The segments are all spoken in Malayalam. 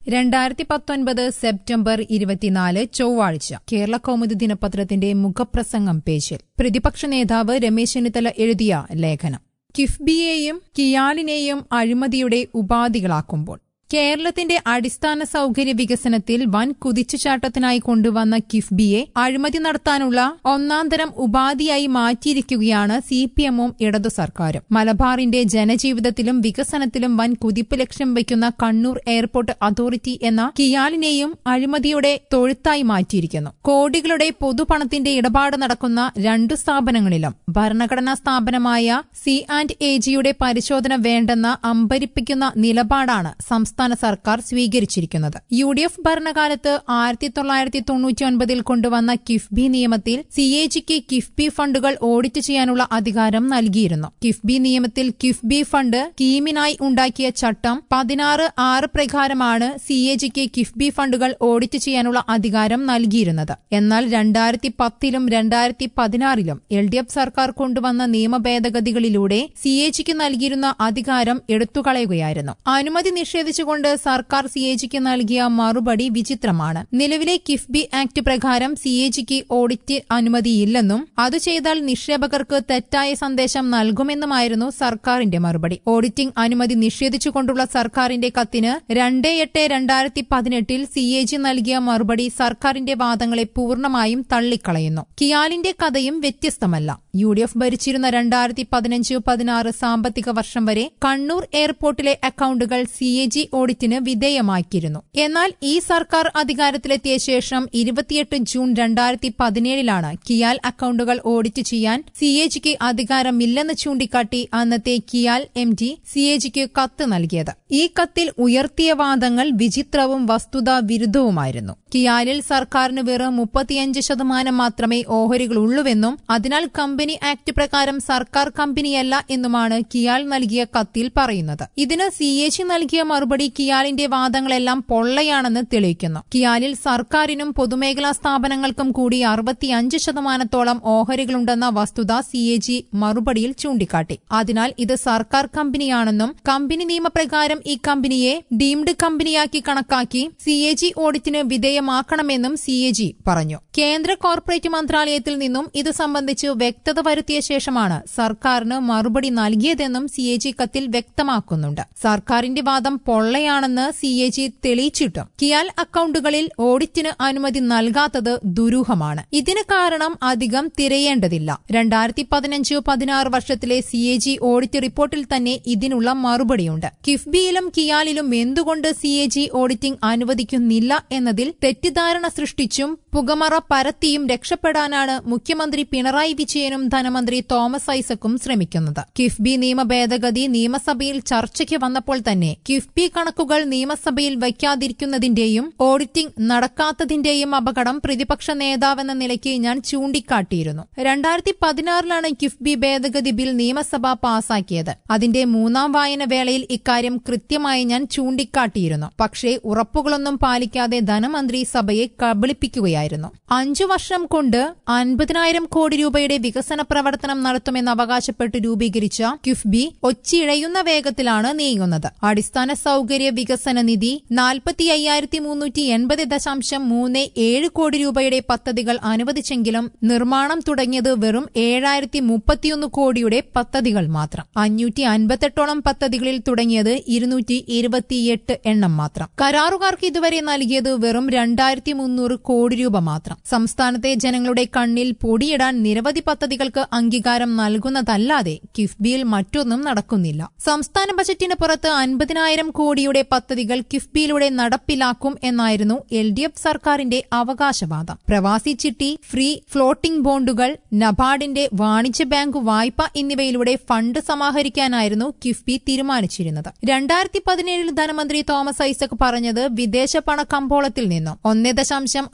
രണ്ടായിരത്തി പത്തൊൻപത് സെപ്റ്റംബർ ഇരുപത്തിനാല് ചൊവ്വാഴ്ച കേരള കൗമുദി ദിനപത്രത്തിന്റെ മുഖപ്രസംഗം പേജിൽ പ്രതിപക്ഷ നേതാവ് രമേശ് ചെന്നിത്തല എഴുതിയ ലേഖനം കിഫ്ബിയെയും കിയാലിനെയും അഴിമതിയുടെ ഉപാധികളാക്കുമ്പോൾ കേരളത്തിന്റെ അടിസ്ഥാന സൌകര്യ വികസനത്തിൽ വൻ കുതിച്ചുചാട്ടത്തിനായി കൊണ്ടുവന്ന കിഫ്ബിയെ അഴിമതി നടത്താനുള്ള ഒന്നാന്തരം ഉപാധിയായി മാറ്റിയിരിക്കുകയാണ് സി പി എമ്മും ഇടതു സർക്കാരും മലബാറിന്റെ ജനജീവിതത്തിലും വികസനത്തിലും വൻ കുതിപ്പ് ലക്ഷ്യം വയ്ക്കുന്ന കണ്ണൂർ എയർപോർട്ട് അതോറിറ്റി എന്ന കിയാലിനെയും അഴിമതിയുടെ തൊഴുത്തായി മാറ്റിയിരിക്കുന്നു കോടികളുടെ പൊതുപണത്തിന്റെ ഇടപാട് നടക്കുന്ന രണ്ടു സ്ഥാപനങ്ങളിലും ഭരണഘടനാ സ്ഥാപനമായ സി ആൻഡ് എ ജിയുടെ പരിശോധന വേണ്ടെന്ന അമ്പരിപ്പിക്കുന്ന നിലപാടാണ് സംസ്ഥാന സർക്കാർ സ്വീകരിച്ചിരിക്കുന്നത് യു ഡി എഫ് ഭരണകാലത്ത് ആയിരത്തി തൊള്ളായിരത്തി തൊണ്ണൂറ്റിയൊൻപതിൽ കൊണ്ടുവന്ന കിഫ്ബി നിയമത്തിൽ സി എ ജിക്ക് കിഫ്ബി ഫണ്ടുകൾ ഓഡിറ്റ് ചെയ്യാനുള്ള അധികാരം നൽകിയിരുന്നു കിഫ്ബി നിയമത്തിൽ കിഫ്ബി ഫണ്ട് സ്കീമിനായി ഉണ്ടാക്കിയ ചട്ടം പതിനാറ് ആറ് പ്രകാരമാണ് സി എ ജിക്ക് കിഫ്ബി ഫണ്ടുകൾ ഓഡിറ്റ് ചെയ്യാനുള്ള അധികാരം നൽകിയിരുന്നത് എന്നാൽ രണ്ടായിരത്തി പത്തിലും രണ്ടായിരത്തി പതിനാറിലും എൽ ഡി എഫ് സർക്കാർ കൊണ്ടുവന്ന നിയമ ഭേദഗതികളിലൂടെ സി എ ജിക്ക് നൽകിയിരുന്ന അധികാരം എടുത്തുകളയുകയായിരുന്നു അനുമതി നിഷേധിച്ചുകൊണ്ട് സർക്കാർ സി എ ജിക്ക് നൽകിയ മറുപടി വിചിത്രമാണ് നിലവിലെ കിഫ്ബി ആക്ട് പ്രകാരം സി എ ജിക്ക് ഓഡിറ്റ് അനുമതിയില്ലെന്നും അത് ചെയ്താൽ നിക്ഷേപകർക്ക് തെറ്റായ സന്ദേശം നൽകുമെന്നുമായിരുന്നു സർക്കാരിന്റെ മറുപടി ഓഡിറ്റിംഗ് അനുമതി നിഷേധിച്ചുകൊണ്ടുള്ള സർക്കാരിന്റെ കത്തിന് രണ്ട് എട്ട് രണ്ടായിരത്തി പതിനെട്ടിൽ സി എ ജി നൽകിയ മറുപടി സർക്കാരിന്റെ വാദങ്ങളെ പൂർണ്ണമായും തള്ളിക്കളയുന്നു കിയാലിന്റെ കഥയും വ്യത്യസ്തമല്ല യു ഡി എഫ് ഭരിച്ചിരുന്ന രണ്ടായിരത്തി പതിനഞ്ച് പതിനാറ് സാമ്പത്തിക വർഷം വരെ കണ്ണൂർ എയർപോർട്ടിലെ അക്കൌണ്ടുകൾ സി എ ജി ഓഡിറ്റിന് വിധേയമാക്കിയിരുന്നു എന്നാൽ ഈ സർക്കാർ അധികാരത്തിലെത്തിയ ശേഷം ഇരുപത്തിയെട്ട് ജൂൺ രണ്ടായിരത്തി പതിനേഴിലാണ് കിയാൽ അക്കൌണ്ടുകൾ ഓഡിറ്റ് ചെയ്യാൻ സി എ ജിക്ക് അധികാരമില്ലെന്ന് ചൂണ്ടിക്കാട്ടി അന്നത്തെ KIAL M D C A ജിക്ക് കത്ത് നൽകിയത് ഈ കത്തിൽ ഉയർത്തിയ വാദങ്ങൾ വിചിത്രവും വസ്തുതാ വിരുദ്ധവുമായിരുന്നു കിയാലിൽ സർക്കാരിന് വെറും മുപ്പത്തിയഞ്ച് ശതമാനം മാത്രമേ ഓഹരികളുള്ളൂവെന്നും അതിനാൽ കമ്പനി ആക്ട് പ്രകാരം സർക്കാർ കമ്പനിയല്ല എന്നുമാണ് കിയാൽ നൽകിയ കത്തിൽ പറയുന്നത് ഇതിന് സി എ ജി നൽകിയ മറുപടി കിയാലിന്റെ വാദങ്ങളെല്ലാം പൊള്ളയാണെന്ന് തെളിയിക്കുന്നു കിയാലിൽ സർക്കാരിനും പൊതുമേഖലാ സ്ഥാപനങ്ങൾക്കും കൂടി അറുപത്തിയഞ്ച് ശതമാനത്തോളം ഓഹരികളുണ്ടെന്ന വസ്തുത സി എ ജി മറുപടിയിൽ ചൂണ്ടിക്കാട്ടി അതിനാൽ ഇത് സർക്കാർ കമ്പനിയാണെന്നും കമ്പനി നിയമപ്രകാരം ഈ കമ്പനിയെ ഡീംഡ് കമ്പനിയാക്കി കണക്കാക്കി സി എ ജി ഓഡിറ്റിന് വിധേയമാക്കണമെന്നും സി എ ജി പറഞ്ഞു കേന്ദ്ര കോർപ്പറേറ്റ് മന്ത്രാലയത്തിൽ നിന്നും ഇത് സംബന്ധിച്ച് വ്യക്തത വരുത്തിയ ശേഷമാണ് സർക്കാരിന് മറുപടി നൽകിയതെന്നും സി എ ജി കത്തിൽ വ്യക്തമാക്കുന്നുണ്ട് സർക്കാരിന്റെ വാദം പൊള്ളയാണെന്ന് സി എ ജി തെളിയിച്ചിട്ടും കിയാൽ അക്കൌണ്ടുകളിൽ ഓഡിറ്റിന് അനുമതി നൽകാത്തത് ദുരൂഹമാണ് ഇതിന് കാരണം അധികം തിരയേണ്ടതില്ല രണ്ടായിരത്തി പതിനഞ്ച് പതിനാറ് വർഷത്തിലെ സി എ ജി ഓഡിറ്റ് റിപ്പോർട്ടിൽ തന്നെ ഇതിനുള്ള മറുപടിയുണ്ട് കിഫ്ബിയിലും കിയാലിലും എന്തുകൊണ്ട് സി എ ജി ഓഡിറ്റിംഗ് അനുവദിക്കുന്നില്ല എന്നതിൽ തെറ്റിദ്ധാരണ സൃഷ്ടിച്ചും പുകമറ പരത്തിയും രക്ഷപ്പെടാനാണ് മുഖ്യമന്ത്രി പിണറായി വിജയനും ധനമന്ത്രി തോമസ് ഐസക്കും ശ്രമിക്കുന്നത് കിഫ്ബി നിയമ ഭേദഗതി നിയമസഭയിൽ ചർച്ചയ്ക്ക് വന്നപ്പോൾ തന്നെ കിഫ്ബി കണക്കുകൾ നിയമസഭയിൽ വയ്ക്കാതിരിക്കുന്നതിന്റെയും ഓഡിറ്റിംഗ് നടക്കാത്തതിന്റെയും അപകടം പ്രതിപക്ഷ നേതാവെന്ന നിലയ്ക്ക് ഞാൻ ചൂണ്ടിക്കാട്ടിയിരുന്നു രണ്ടായിരത്തി പതിനാറിലാണ് കിഫ്ബി ഭേദഗതി ബിൽ നിയമസഭ പാസാക്കിയത് അതിന്റെ മൂന്നാം വായന വേളയിൽ ഇക്കാര്യം കൃത്യമായി ഞാൻ ചൂണ്ടിക്കാട്ടിയിരുന്നു പക്ഷേ ഉറപ്പുകളൊന്നും പാലിക്കാതെ ധനമന്ത്രി സഭയെ കബളിപ്പിക്കുകയായിരുന്നു അഞ്ചു വർഷം കൊണ്ട് അൻപതിനായിരം കോടി രൂപയുടെ വികസന പ്രവർത്തനം നടത്തുമെന്ന് അവകാശപ്പെട്ട് രൂപീകരിച്ച കിഫ്ബി ഒച്ചിഴയുന്ന വേഗത്തിലാണ് നീങ്ങുന്നത് അടിസ്ഥാന സൌകര്യ വികസന നിധി നാൽപ്പത്തി അയ്യായിരത്തി മുന്നൂറ്റി എൺപത് ദശാംശം മൂന്ന് ഏഴ് കോടി രൂപയുടെ പദ്ധതികൾ അനുവദിച്ചെങ്കിലും നിർമ്മാണം തുടങ്ങിയത് വെറും ഏഴായിരത്തി മുപ്പത്തിയൊന്ന് കോടിയുടെ പദ്ധതികൾ മാത്രം അഞ്ഞൂറ്റി അൻപത്തെട്ടോളം പദ്ധതികളിൽ തുടങ്ങിയത് ഇരുന്നൂറ്റി ഇരുപത്തിയെട്ട് എണ്ണം മാത്രം കരാറുകാർക്ക് ഇതുവരെ നൽകിയത് വെറും രണ്ടായിരത്തി മുന്നൂറ് കോടി രൂപ മാത്രം സംസ്ഥാനത്തെ ജനങ്ങളുടെ കണ്ണിൽ പൊടിയിടാൻ നിരവധി പദ്ധതികൾക്ക് അംഗീകാരം നൽകുന്നതല്ലാതെ കിഫ്ബിയിൽ മറ്റൊന്നും നടക്കുന്നില്ല സംസ്ഥാന ബജറ്റിന് പുറത്ത് അൻപതിനായിരം കോടിയുടെ പദ്ധതികൾ കിഫ്ബിയിലൂടെ നടപ്പിലാക്കും എന്നായിരുന്നു എൽ ഡി എഫ് സർക്കാരിന്റെ അവകാശവാദം പ്രവാസി ചിട്ടി ഫ്രീ ഫ്ലോട്ടിംഗ് ബോണ്ടുകൾ നബാർഡിന്റെ വാണിജ്യ ബാങ്ക് വായ്പ എന്നിവയിലൂടെ ഫണ്ട് സമാഹരിക്കാനായിരുന്നു കിഫ്ബി തീരുമാനിച്ചിരുന്നത് രണ്ടായിരത്തി പതിനേഴിൽ ധനമന്ത്രി തോമസ് ഐസക് പറഞ്ഞത് വിദേശ പണ കമ്പോളത്തിൽ നിന്നും ഒന്നേ ദശാംശം അഞ്ച്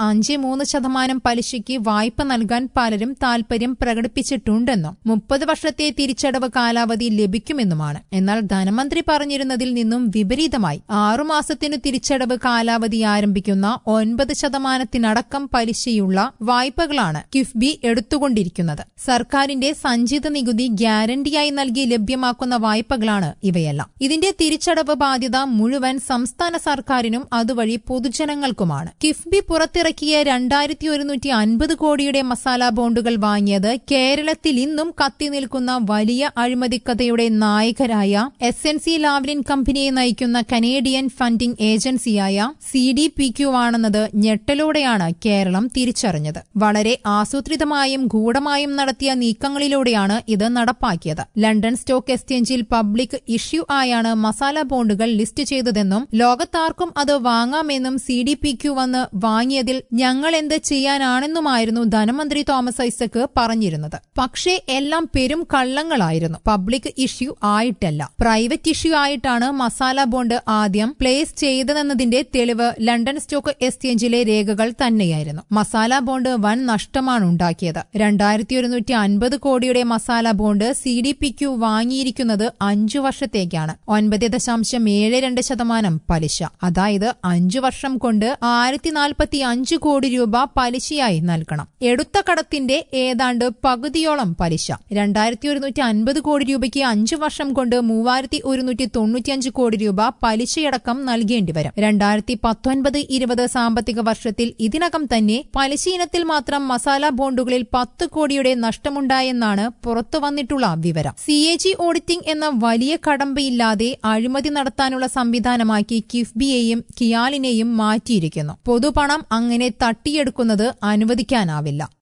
മൂന്ന് ശതമാനം പലിശയ്ക്ക് വായ്പ നൽകാൻ പലരും താൽപര്യം പ്രകടിപ്പിച്ചിട്ടുണ്ടെന്നും മുപ്പത് വർഷത്തെ തിരിച്ചടവ് കാലാവധി ലഭിക്കുമെന്നുമാണ് എന്നാൽ ധനമന്ത്രി പറഞ്ഞിരുന്നതിൽ നിന്നും വിപരീതമായി ആറുമാസത്തിനു തിരിച്ചടവ് കാലാവധി ആരംഭിക്കുന്ന ഒൻപത് ശതമാനത്തിനടക്കം പലിശയുള്ള വായ്പകളാണ് കിഫ്ബി എടുത്തുകൊണ്ടിരിക്കുന്നത് സർക്കാരിന്റെ സഞ്ചിത നികുതി ഗ്യാരണ്ടിയായി നൽകി ലഭ്യമാക്കുന്ന വായ്പകളാണ് ഇവയെല്ലാം ഇതിന്റെ തിരിച്ചടവ് ബാധ്യത മുഴുവൻ സംസ്ഥാന സർക്കാരിനും അതുവഴി പൊതുജനങ്ങൾക്കുമാണ് കിഫ്ബി പുറത്തിറക്കിയ രണ്ടായിരത്തി ഒരുന്നൂറ്റി അൻപത് കോടിയുടെ മസാല ബോണ്ടുകൾ വാങ്ങിയത് കേരളത്തിൽ ഇന്നും കത്തിനിൽക്കുന്ന വലിയ അഴിമതിക്കഥയുടെ നായകരായ എസ് എൻ സി ലാവ്ലിൻ കമ്പനിയെ നയിക്കുന്ന കനേഡിയൻ ഫണ്ടിംഗ് ഏജൻസിയായ സി ഡി പി ക്യു ആണെന്നത് ഞെട്ടലോടെയാണ് കേരളം തിരിച്ചറിഞ്ഞത് വളരെ ആസൂത്രിതമായും ഗൂഢമായും നടത്തിയ നീക്കങ്ങളിലൂടെയാണ് ഇത് നടപ്പാക്കിയത് ലണ്ടൻ സ്റ്റോക്ക് എക്സ്ചേഞ്ചിൽ പബ്ലിക് ഇഷ്യൂ ആയാണ് മസാല ബോണ്ടുകൾ ലിസ്റ്റ് ചെയ്തതെന്നും ലോകത്താർക്കും അത് വാങ്ങാമെന്നും സി ഡി പി ക്യു വന്ന് വാങ്ങിയതിൽ ഞങ്ങൾ എന്ത് ചെയ്യാനാണെന്നുമായിരുന്നു ധനമന്ത്രി തോമസ് ഐസക് പറഞ്ഞിരുന്നത് പക്ഷേ എല്ലാം പെരും കള്ളങ്ങളായിരുന്നു പബ്ലിക് ഇഷ്യൂ ആയിട്ടല്ല പ്രൈവറ്റ് ഇഷ്യൂ ആയിട്ടാണ് മസാല ബോണ്ട് ആദ്യം പ്ലേസ് ചെയ്തതെന്നതിന്റെ തെളിവ് ലണ്ടൻ സ്റ്റോക്ക് എക്സ്ചേഞ്ചിലെ രേഖകൾ തന്നെയായിരുന്നു മസാല ബോണ്ട് വൻ നഷ്ടമാണ് ഉണ്ടാക്കിയത് രണ്ടായിരത്തി ഒരുന്നൂറ്റി അൻപത് കോടിയുടെ masala bond C D P Q വാങ്ങിയിരിക്കുന്നത് അഞ്ചു വർഷത്തേക്കാണ് ഒൻപത് ദശാംശം ഏഴ് രണ്ട് ശതമാനം പലിശ അതായത് അഞ്ചു വർഷം കൊണ്ട് ആയിരത്തി നാൽപ്പത്തി അഞ്ച് കോടി രൂപ പലിശയായി നൽകണം എടുത്ത കടത്തിന്റെ ഏതാണ്ട് പകുതിയോളം പലിശ രണ്ടായിരത്തി ഒരുന്നൂറ്റി അൻപത് കോടി രൂപയ്ക്ക് അഞ്ചു വർഷം കൊണ്ട് മൂവായിരത്തി ഒരുന്നൂറ്റി തൊണ്ണൂറ്റിയഞ്ച് കോടി രൂപ പലിശയടക്കം നൽകേണ്ടി വരും രണ്ടായിരത്തി പത്തൊൻപത് ഇരുപത് സാമ്പത്തിക വർഷത്തിൽ ഇതിനകം തന്നെ പലിശ ഇനത്തിൽ മാത്രം മസാല ബോണ്ടുകളിൽ പത്ത് കോടിയുടെ നഷ്ടമുണ്ടായെന്നാണ് പുറത്തുവന്നിട്ടുള്ള വിവരം സി എ ജി ഓഡിറ്റിംഗ് എന്ന വലിയ കടമ്പയില്ലാതെ അഴിമതി നടത്താനുള്ള സംവിധാനമാക്കി കിഫ്ബിയെയും കിയാലിനെയും മാറ്റിയിരിക്കുന്നു പൊതുപണം അങ്ങനെ തട്ടിയെടുക്കുന്നത് അനുവദിക്കാനാവില്ല